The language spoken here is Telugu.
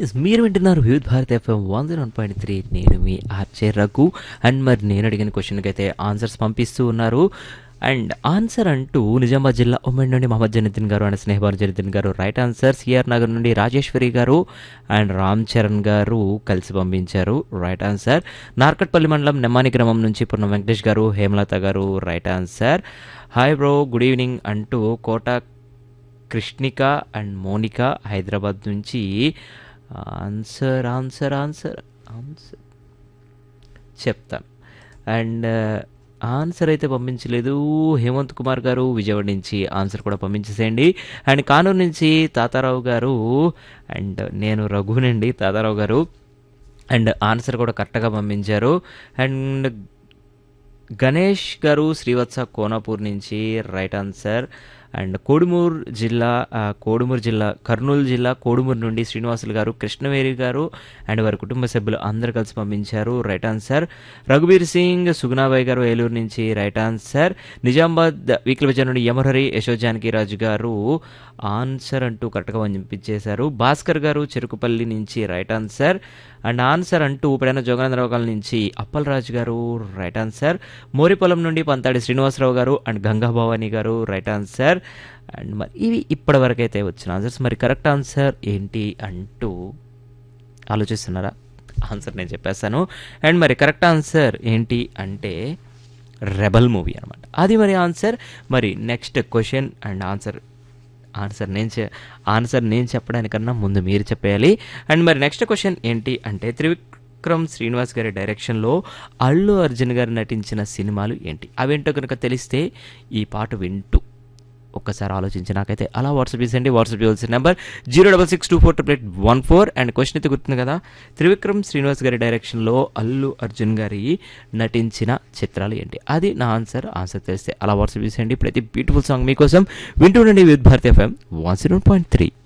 Yes, మీరు వింటున్నారు Vividh Bharati FM one zero one point three నేను మీ ఆర్చే రఘు అండ్ మరి నేను అడిగిన క్వశ్చన్కి అయితే ఆన్సర్స్ పంపిస్తూ ఉన్నారు అండ్ ఆన్సర్ అంటూ నిజామాబాద్ జిల్లా ఉమ్మడి నుండి మహమ్మద్ జనిద్దీన్ గారు అండ్ స్నేహబాన్ జనిద్దీన్ గారు రైట్ ఆన్సర్ సిఆర్ నగర్ నుండి రాజేశ్వరి గారు అండ్ రామ్ చరణ్ గారు కలిసి పంపించారు రైట్ ఆన్సర్ నార్కట్పల్లి మండలం నెమ్మాని గ్రామం నుంచి పూర్ణ Venkatesh garu Hemalatha garu right answer hi bro good evening అంటూ కోట కృష్ణిక అండ్ మోనిక హైదరాబాద్ నుంచి ఆన్సర్ ఆన్సర్ ఆన్సర్ ఆన్సర్ చెప్తాను అండ్ ఆన్సర్ అయితే పంపించలేదు హేమంత్ కుమార్ గారు విజయవాడ నుంచి ఆన్సర్ కూడా పంపించేసేయండి అండ్ కానూరు నుంచి తాతారావు గారు అండ్ నేను రఘునండి తాతారావు గారు అండ్ ఆన్సర్ కూడా కరెక్ట్గా పంపించారు అండ్ గణేష్ గారు శ్రీవత్స కోనాపూర్ నుంచి రైట్ ఆన్సర్ అండ్ కోడుమూరు జిల్లా ఆ, కోడుమూరు జిల్లా కర్నూలు జిల్లా కోడుమూరు నుండి శ్రీనివాసులు గారు కృష్ణవేరి గారు అండ్ వారి కుటుంబ సభ్యులు అందరు కలిసి పంపించారు రైట్ ఆన్సర్ రఘుబీర్ సింగ్ సుగుణాబాయ్ గారు ఏలూరు నుంచి రైట్ ఆన్సర్ నిజామాబాద్ వీక్లీ బజార్ నుండి యమహరి యశోజానకి రాజు గారు ఆన్సర్ అంటూ కరెక్ట్గా పంపించేశారు భాస్కర్ గారు చెరుకుపల్లి నుంచి రైట్ ఆన్సర్ అండ్ ఆన్సర్ అంటూ ఇప్పుడైనా జోగానందరావు గారి నుంచి అప్పలరాజు గారు రైట్ ఆన్సర్ మోరిపొలం నుండి పంతాడి శ్రీనివాసరావు గారు అండ్ గంగా భవాని గారు రైట్ ఆన్సర్ అండ్ మరి ఇవి ఇప్పటి వరకు అయితే వచ్చిన ఆన్సర్స్ మరి కరెక్ట్ ఆన్సర్ ఏంటి అంటూ ఆలోచిస్తున్నారా ఆన్సర్ నేను చెప్పేస్తాను అండ్ మరి కరెక్ట్ ఆన్సర్ ఏంటి అంటే రెబల్ మూవీ అనమాట అది మరి ఆన్సర్ మరి next question and answer answer నేను చె ఆన్సర్ నేను చెప్పడానికన్నా ముందు మీరు చెప్పేయాలి అండ్ మరి నెక్స్ట్ క్వశ్చన్ ఏంటి అంటే త్రివిక్రమ్ శ్రీనివాస్ గారి డైరెక్షన్లో అల్లు అర్జున్ గారు నటించిన సినిమాలు ఏంటి అవేంటో కనుక తెలిస్తే ఈ పాట వింటూ ఒక్కసారి ఆలోచించి నాకైతే అలా వాట్సాప్ చేసేయండి వాట్సాప్ చేయాల్సిన number zero double six two four triple eight one four and question అయితే గుర్తుంది కదా త్రివిక్రమ్ శ్రీనివాస్ గారి డైరెక్షన్లో అల్లు అర్జున్ గారి నటించిన చిత్రాలు ఏంటి అది నా ఆన్సర్ ఆన్సర్ తెలిస్తే అలా వాట్సాప్ చేసేయండి ప్రతి బ్యూటిఫుల్ సాంగ్ మీకోసం వింటూ ఉండండి with Bharat FM one zero point three